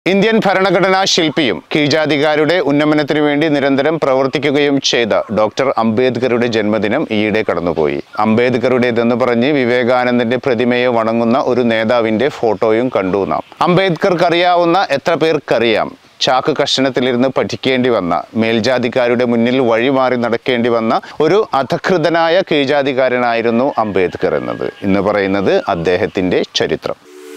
Indian ഭരണഘടനാ ശില്പിയും കീഴ്ജാതിക്കാരുടെ ഉന്നമനത്തിനു വേണ്ടി നിരന്തരം പ്രവർത്തിക്കുകയും ചെയ്ത ഡോക്ടർ അംബേദ്കറുടെ ജന്മദിനം ഈയിടെ കടന്നുപോയി അംബേദ്കറുടേതെന്ന് പറഞ്ഞ് വിവേകാനന്ദന്റെ പ്രതിമയെ വണങ്ങുന്ന ഒരു നേതാവിന്റെ ഫോട്ടോയും കണ്ടു നാം അംബേദ്കർക്കറിയാവുന്ന എത്ര പേർക്കറിയാം ചാക്ക് കഷണത്തിലിരുന്ന് പഠിക്കേണ്ടി വന്ന മേൽജാതിക്കാരുടെ മുന്നിൽ വഴിമാറി നടക്കേണ്ടി വന്ന ഒരു അധകൃതനായ കീഴ്ജാതിക്കാരനായിരുന്നു അംബേദ്കർ എന്നത് ഇന്ന് പറയുന്നത് അദ്ദേഹത്തിന്റെ ചരിത്രം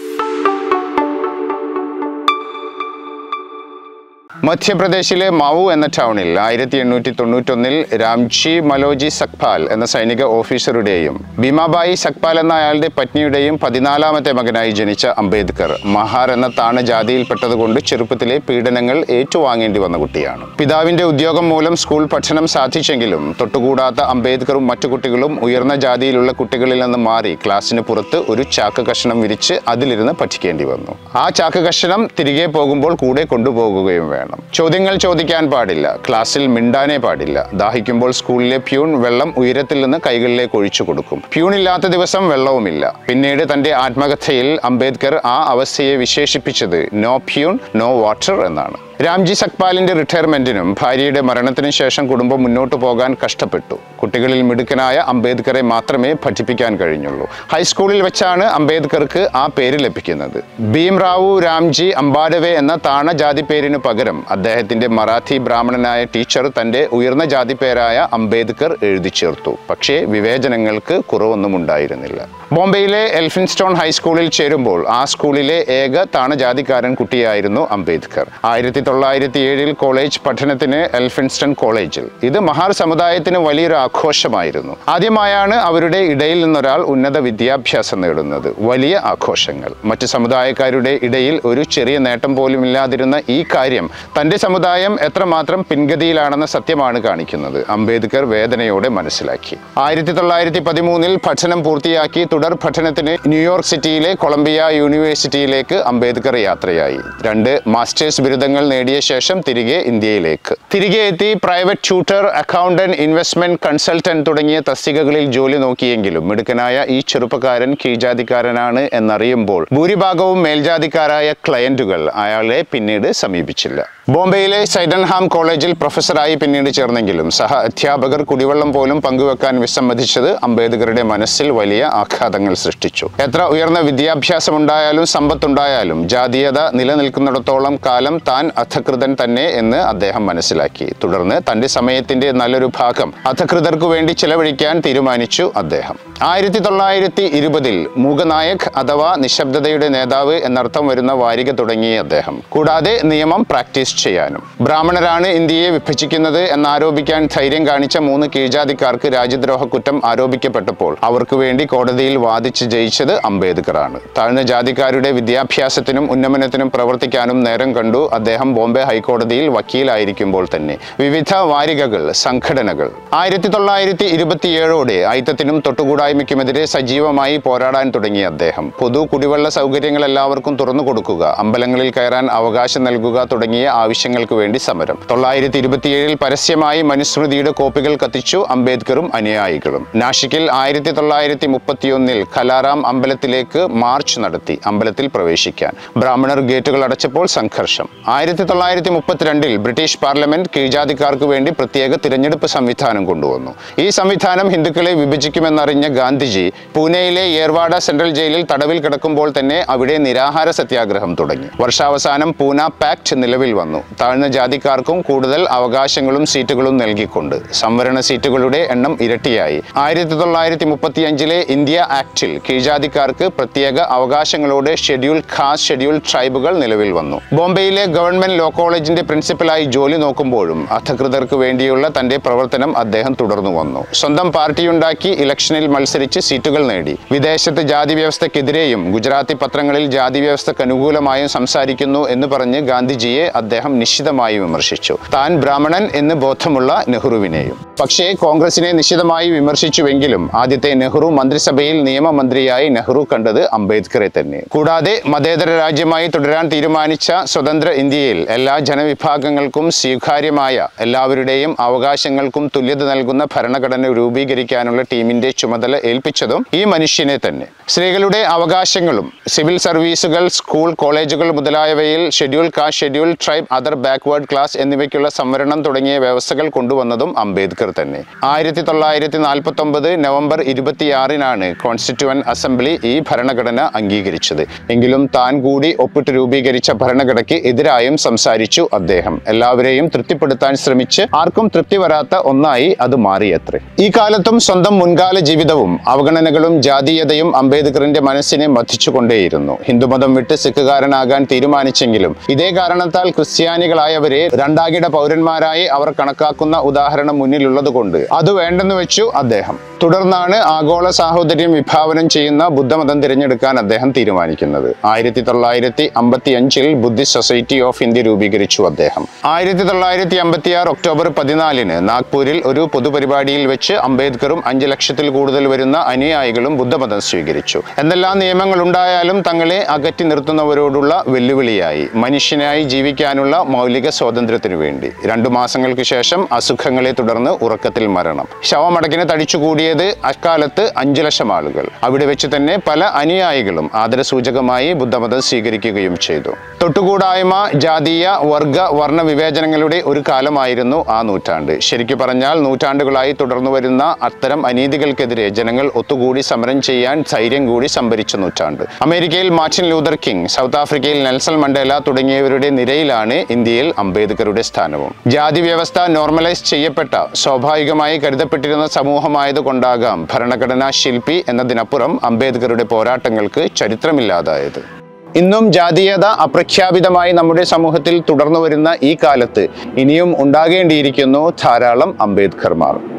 മധ്യപ്രദേശിലെ മാവു എന്ന ടൗണിൽ ആയിരത്തി എണ്ണൂറ്റി തൊണ്ണൂറ്റൊന്നിൽ രാംജി മലോജി സക്പാൽ എന്ന സൈനിക ഓഫീസറുടെയും ഭീമാബായി സക്പാൽ എന്ന അയാളുടെ പത്നിയുടെയും പതിനാലാമത്തെ മകനായി ജനിച്ച അംബേദ്കർ മഹാർ എന്ന താണ ജാതിയിൽപ്പെട്ടതുകൊണ്ട് ചെറുപ്പത്തിലെ പീഡനങ്ങൾ ഏറ്റുവാങ്ങേണ്ടി വന്ന കുട്ടിയാണ് പിതാവിന്റെ ഉദ്യോഗം മൂലം സ്കൂൾ പഠനം സാധിച്ചെങ്കിലും തൊട്ടുകൂടാത്ത അംബേദ്കറും മറ്റു കുട്ടികളും ഉയർന്ന ജാതിയിലുള്ള കുട്ടികളിൽ നിന്ന് മാറി ക്ലാസ്സിന് പുറത്ത് ഒരു ചാക്ക് കഷണം വിരിച്ച് അതിലിരുന്ന് പഠിക്കേണ്ടി വന്നു ആ ചാക്ക് കഷണം തിരികെ പോകുമ്പോൾ കൂടെ കൊണ്ടുപോകുകയും വേണം ചോദ്യങ്ങൾ ചോദിക്കാൻ പാടില്ല ക്ലാസ്സിൽ മിണ്ടാനേ പാടില്ല ദാഹിക്കുമ്പോൾ സ്കൂളിലെ പ്യൂൺ വെള്ളം ഉയരത്തിൽ നിന്ന് കൈകളിലേക്ക് ഒഴിച്ചു കൊടുക്കും പ്യൂൺ ഇല്ലാത്ത ദിവസം വെള്ളവുമില്ല പിന്നീട് തന്റെ ആത്മകഥയിൽ അംബേദ്കർ ആ അവസ്ഥയെ വിശേഷിപ്പിച്ചത് നോ പ്യൂൺ നോ വാട്ടർ എന്നാണ് രാംജി സക്പാലിന്റെ റിട്ടയർമെന്റിനും ഭാര്യയുടെ മരണത്തിനും ശേഷം കുടുംബം മുന്നോട്ട് പോകാൻ കഷ്ടപ്പെട്ടു കുട്ടികളിൽ മിടുക്കനായ അംബേദ്കറെ മാത്രമേ പഠിപ്പിക്കാൻ കഴിഞ്ഞുള്ളൂ ഹൈസ്കൂളിൽ വെച്ചാണ് അംബേദ്കർക്ക് ആ പേര് ലഭിക്കുന്നത് ഭീംറാവു രാംജി അംബാഡവെ എന്ന താണ ജാതി പേരിനു പകരം അദ്ദേഹത്തിന്റെ മറാഠി ബ്രാഹ്മണനായ ടീച്ചർ തന്റെ ഉയർന്ന ജാതി പേരായ അംബേദ്കർ എഴുതി ചേർത്തു പക്ഷേ വിവേചനങ്ങൾക്ക് കുറവൊന്നും ഉണ്ടായിരുന്നില്ല ബോംബെയിലെ എൽഫിൻസ്റ്റോൺ ഹൈസ്കൂളിൽ ചേരുമ്പോൾ ആ സ്കൂളിലെ ഏക താണജാതിക്കാരൻ കുട്ടിയായിരുന്നു അംബേദ്കർ ആയിരത്തി തൊള്ളായിരത്തി ഏഴിൽ കോളേജ് പഠനത്തിന് എൽഫിൻസ്റ്റൺ കോളേജിൽ ഇത് മഹാർ സമുദായത്തിന് വലിയൊരു ആഘോഷമായിരുന്നു ആദ്യമായാണ് അവരുടെ ഇടയിൽ നിന്നൊരാൾ ഉന്നത വിദ്യാഭ്യാസം നേടുന്നത് വലിയ ആഘോഷങ്ങൾ മറ്റു സമുദായക്കാരുടെ ഇടയിൽ ഒരു ചെറിയ നേട്ടം പോലും ഇല്ലാതിരുന്ന ഈ കാര്യം തന്റെ സമുദായം എത്രമാത്രം പിൻഗതിയിലാണെന്ന സത്യമാണ് കാണിക്കുന്നത് അംബേദ്കർ വേദനയോടെ മനസ്സിലാക്കി ആയിരത്തി തൊള്ളായിരത്തി പതിമൂന്നിൽ പഠനം പൂർത്തിയാക്കി തുടർ പഠനത്തിന് ന്യൂയോർക്ക് സിറ്റിയിലെ കൊളംബിയ യൂണിവേഴ്സിറ്റിയിലേക്ക് അംബേദ്കർ യാത്രയായി രണ്ട് മാസ്റ്റേഴ്സ് ബിരുദങ്ങൾ നേടിയ ശേഷം തിരികെ ഇന്ത്യയിലേക്ക് തിരികെ എത്തി private tutor accountant investment consultant തുടങ്ങിയ തസ്തികകളിൽ ജോലി നോക്കിയെങ്കിലും മിടുക്കനായ ഈ ചെറുപ്പക്കാരൻ കീഴ്ജാതിക്കാരനാണ് എന്നറിയുമ്പോൾ ഭൂരിഭാഗവും മേൽജാതിക്കാരായ ക്ലയന്റുകൾ അയാളെ പിന്നീട് സമീപിച്ചില്ല ബോംബെയിലെ സൈഡൻഹാം കോളേജിൽ പ്രൊഫസറായി പിന്നീട് ചേർന്നെങ്കിലും സഹ അധ്യാപകർ കുടിവെള്ളം പോലും പങ്കുവെക്കാൻ വിസമ്മതിച്ചത് അംബേദ്കറുടെ മനസ്സിൽ വലിയ ആഘാതങ്ങൾ സൃഷ്ടിച്ചു എത്ര ഉയർന്ന വിദ്യാഭ്യാസമുണ്ടായാലും സമ്പത്തുണ്ടായാലും ജാതീയത നിലനിൽക്കുന്നിടത്തോളം കാലം താൻ അധകൃതൻ തന്നെ എന്ന് അദ്ദേഹം മനസ്സിലാക്കി തുടർന്ന് തന്റെ സമയത്തിന്റെ നല്ലൊരു ഭാഗം അധകൃതർക്കു വേണ്ടി ചെലവഴിക്കാൻ തീരുമാനിച്ചു അദ്ദേഹം ആയിരത്തി തൊള്ളായിരത്തി ഇരുപതിൽ മൂകനായക് അഥവാ നിശബ്ദതയുടെ നേതാവ് എന്നർത്ഥം വരുന്ന വാരിക തുടങ്ങിയ അദ്ദേഹം കൂടാതെ നിയമം പ്രാക്ടീസ് ചെയ്യാനും ബ്രാഹ്മണരാണ് ഇന്ത്യയെ വിഭജിക്കുന്നത് എന്നാരോപിക്കാൻ ധൈര്യം കാണിച്ച മൂന്ന് കീഴ്ജാതിക്കാർക്ക് രാജ്യദ്രോഹ കുറ്റം ആരോപിക്കപ്പെട്ടപ്പോൾ അവർക്ക് വേണ്ടി കോടതിയിൽ വാദിച്ച് ജയിച്ചത് അംബേദ്കറാണ് താഴ്ന്ന ജാതിക്കാരുടെ വിദ്യാഭ്യാസത്തിനും ഉന്നമനത്തിനും പ്രവർത്തിക്കാനും നേരം കണ്ടു അദ്ദേഹം ബോംബെ ഹൈക്കോടതിയിൽ വക്കീലായിരിക്കുമ്പോൾ തന്നെ വിവിധ വാരികകൾ സംഘടനകൾ ആയിരത്തി തൊള്ളായിരത്തി ഇരുപത്തിയേഴോടെ ഐത്തത്തിനും തൊട്ടുകൂടായ്മയ്ക്കുമെതിരെ സജീവമായി പോരാടാൻ തുടങ്ങിയ അദ്ദേഹം പൊതു കുടിവെള്ള സൗകര്യങ്ങൾ എല്ലാവർക്കും തുറന്നു കൊടുക്കുക അമ്പലങ്ങളിൽ കയറാൻ അവകാശം നൽകുക തുടങ്ങിയ ആവശ്യങ്ങൾക്ക് വേണ്ടി സമരം തൊള്ളായിരത്തി ഇരുപത്തിയേഴിൽ പരസ്യമായി മനുസ്മൃതിയുടെ കോപ്പികൾ കത്തിച്ചു അംബേദ്കറും അനുയായികളും നാഷിക്കിൽ ആയിരത്തി തൊള്ളായിരത്തി മുപ്പത്തിയൊന്നിൽ കലാറാം അമ്പലത്തിലേക്ക് മാർച്ച് നടത്തി അമ്പലത്തിൽ പ്രവേശിക്കാൻ ബ്രാഹ്മണർ ഗേറ്റുകൾ അടച്ചപ്പോൾ സംഘർഷം ആയിരത്തി തൊള്ളായിരത്തി മുപ്പത്തിരണ്ടിൽ ബ്രിട്ടീഷ് പാർലമെന്റ് കീഴ്ജാതിക്കാർക്ക് വേണ്ടി പ്രത്യേക തിരഞ്ഞെടുപ്പ് സംവിധാനം കൊണ്ടുവന്നു ഈ സംവിധാനം ഹിന്ദുക്കളെ വിഭജിക്കുമെന്നറിഞ്ഞ ഗാന്ധിജി പൂനെയിലെ ഏർവാഡ സെൻട്രൽ ജയിലിൽ തടവിൽ കിടക്കുമ്പോൾ തന്നെ അവിടെ നിരാഹാര സത്യാഗ്രഹം തുടങ്ങി വർഷാവസാനം പൂന പാക്ട് നിലവിൽ വന്നു താഴ്ന്ന ജാതിക്കാർക്കും കൂടുതൽ അവകാശങ്ങളും സീറ്റുകളും നൽകിക്കൊണ്ട് സംവരണ സീറ്റുകളുടെ എണ്ണം ഇരട്ടിയായി ആയിരത്തി തൊള്ളായിരത്തി മുപ്പത്തിയഞ്ചിലെ ഇന്ത്യ ആക്ടിൽ കീഴ്ജാതിക്കാർക്ക് പ്രത്യേക അവകാശങ്ങളോടെ ഷെഡ്യൂൾ ഖാസ് ഷെഡ്യൂൾ ട്രൈബുകൾ നിലവിൽ വന്നു ബോംബെയിലെ ഗവൺമെന്റ് ലോ കോളേജിന്റെ പ്രിൻസിപ്പലായി ജോലി നോക്കുമ്പോഴും അധകൃതർക്ക് വേണ്ടിയുള്ള തന്റെ പ്രവർത്തനം അദ്ദേഹം തുടർന്നു വന്നു സ്വന്തം പാർട്ടിയുണ്ടാക്കി ഇലക്ഷനിൽ മത്സരിച്ച് സീറ്റുകൾ നേടി വിദേശത്ത് ജാതി വ്യവസ്ഥക്കെതിരെയും ഗുജറാത്തി പത്രങ്ങളിൽ ജാതി വ്യവസ്ഥക്ക് അനുകൂലമായും സംസാരിക്കുന്നു എന്ന് പറഞ്ഞ് ഗാന്ധിജിയെ അദ്ദേഹം നിശ്ചിതമായി വിമർശിച്ചു താൻ ബ്രാഹ്മണൻ എന്ന് ബോധമുള്ള നെഹ്റുവിനെയും പക്ഷേ കോൺഗ്രസിനെ നിശ്ചിതമായി വിമർശിച്ചുവെങ്കിലും ആദ്യത്തെ നെഹ്റു മന്ത്രിസഭയിൽ നിയമമന്ത്രിയായി നെഹ്റു കണ്ടത് അംബേദ്കറെ തന്നെ കൂടാതെ മതേതര രാജ്യമായി തുടരാൻ തീരുമാനിച്ച സ്വതന്ത്ര ഇന്ത്യയിൽ എല്ലാ ജനവിഭാഗങ്ങൾക്കും സ്വീകാര്യമായ എല്ലാവരുടെയും അവകാശങ്ങൾക്കും തുല്യത നൽകുന്ന ഭരണഘടന രൂപീകരിക്കാനുള്ള ടീമിന്റെ ചുമതല ഏൽപ്പിച്ചതും ഈ മനുഷ്യനെ തന്നെ സ്ത്രീകളുടെ അവകാശങ്ങളും സിവിൽ സർവീസുകൾ സ്കൂൾ കോളേജുകൾ മുതലായവയിൽ schedule caste schedule tribe other backward class എന്നിവയ്ക്കുള്ള സംവരണം തുടങ്ങിയ വ്യവസ്ഥകൾ കൊണ്ടുവന്നതും അംബേദ്കർ തന്നെ ആയിരത്തി തൊള്ളായിരത്തി നാൽപ്പത്തി ഒമ്പത് നവംബർ ഇരുപത്തിയാറിനാണ് കോൺസ്റ്റിറ്റ്യൂവൻ അസംബ്ലി ഈ ഭരണഘടന അംഗീകരിച്ചത് എങ്കിലും താൻ കൂടി ഒപ്പിട്ട് രൂപീകരിച്ച ഭരണഘടനയ്ക്ക് എതിരായും സംസാരിച്ചു അദ്ദേഹം എല്ലാവരെയും തൃപ്തിപ്പെടുത്താൻ ശ്രമിച്ച് ആർക്കും തൃപ്തി വരാത്ത ഒന്നായി അത് മാറിയത്രേ ഈ കാലത്തും സ്വന്തം മുൻകാല ജീവിതവും അവഗണനകളും ജാതീയതയും അംബേദ്കറിന്റെ മനസ്സിനെ മഥിച്ചുകൊണ്ടേയിരുന്നു ഹിന്ദുമതം വിട്ട് സിഖുകാരനാകാൻ തീരുമാനിച്ചെങ്കിലും ഇതേ കാരണത്താൽ ക്രിസ്ത്യാനികളായവരെ രണ്ടാകിട പൗരന്മാരായി അവർ കണക്കാക്കുന്ന ഉദാഹരണം മുന്നിലുള്ളതുകൊണ്ട് അത് വേണ്ടെന്ന് വെച്ചു അദ്ദേഹം തുടർന്നാണ് ആഗോള സാഹോദര്യം വിഭാവനം ചെയ്യുന്ന ബുദ്ധമതം തിരഞ്ഞെടുക്കാൻ അദ്ദേഹം തീരുമാനിക്കുന്നത് ആയിരത്തി തൊള്ളായിരത്തി അമ്പത്തി അഞ്ചിൽ ബുദ്ധിസ്റ്റ് സൊസൈറ്റി ഓഫ് ഇന്ത്യ രൂപീകരിച്ചു അദ്ദേഹം ആയിരത്തി തൊള്ളായിരത്തി അമ്പത്തി ആറ് ഒക്ടോബർ പതിനാലിന് നാഗ്പൂരിൽ ഒരു പൊതുപരിപാടിയിൽ വെച്ച് അംബേദ്കറും അഞ്ച് ലക്ഷത്തിൽ കൂടുതൽ വരുന്ന അനുയായികളും ബുദ്ധമതം സ്വീകരിച്ചു എന്തെല്ലാം നിയമങ്ങൾ ഉണ്ടായാലും തങ്ങളെ അകറ്റി നിർത്തുന്നവരോടുള്ള വെല്ലുവിളിയായി മനുഷ്യനായി ജീവിക്കാനുള്ള മൗലിക സ്വാതന്ത്ര്യത്തിനു വേണ്ടി രണ്ടു മാസങ്ങൾക്ക് ശേഷം അസുഖങ്ങളെ തുടർന്ന് ഉറക്കത്തിൽ മരണം ശവമടക്കിന് തടിച്ചുകൂടിയത് അക്കാലത്ത് അഞ്ചു ലക്ഷം ആളുകൾ അവിടെ വെച്ച് തന്നെ പല അനുയായികളും ആദരസൂചകമായി ബുദ്ധമതം സ്വീകരിക്കുകയും ചെയ്തു തൊട്ടുകൂടായ്മ ജാതീയ വർഗ വർണ്ണ വിവേചനങ്ങളുടെ ഒരു കാലമായിരുന്നു ആ നൂറ്റാണ്ട് ശരിക്കു പറഞ്ഞാൽ നൂറ്റാണ്ടുകളായി തുടർന്നു വരുന്ന അത്തരം അനീതികൾക്കെതിരെ ജനങ്ങൾ ഒത്തുകൂടി സമരം ചെയ്യാൻ ധൈര്യം കൂടി സംഭരിച്ച നൂറ്റാണ്ട് അമേരിക്കയിൽ മാർട്ടിൻ ലൂതർ കിങ് സൗത്ത് ആഫ്രിക്കയിൽ നെൽസൺ മണ്ടേല തുടങ്ങിയവരുടെ നിരയിലാണ് ഇന്ത്യയിൽ അംബേദ്കറുടെ സ്ഥാനവും ജാതി വ്യവസ്ഥ നോർമലൈസ് ചെയ്യപ്പെട്ട സ്വാഭാവികമായി കരുതപ്പെട്ടിരുന്ന സമൂഹമായതുകൊണ്ടാകാം ഭരണഘടനാ ശില്പി എന്നതിനപ്പുറം അംബേദ്കറുടെ പോരാട്ടങ്ങൾക്ക് ചരിത്രമില്ലാതായത് ഇന്നും ജാതീയത അപ്രഖ്യാപിതമായി നമ്മുടെ സമൂഹത്തിൽ തുടർന്നു വരുന്ന ഈ കാലത്ത് ഇനിയും ഉണ്ടാകേണ്ടിയിരിക്കുന്നു ധാരാളം അംബേദ്കർമാർ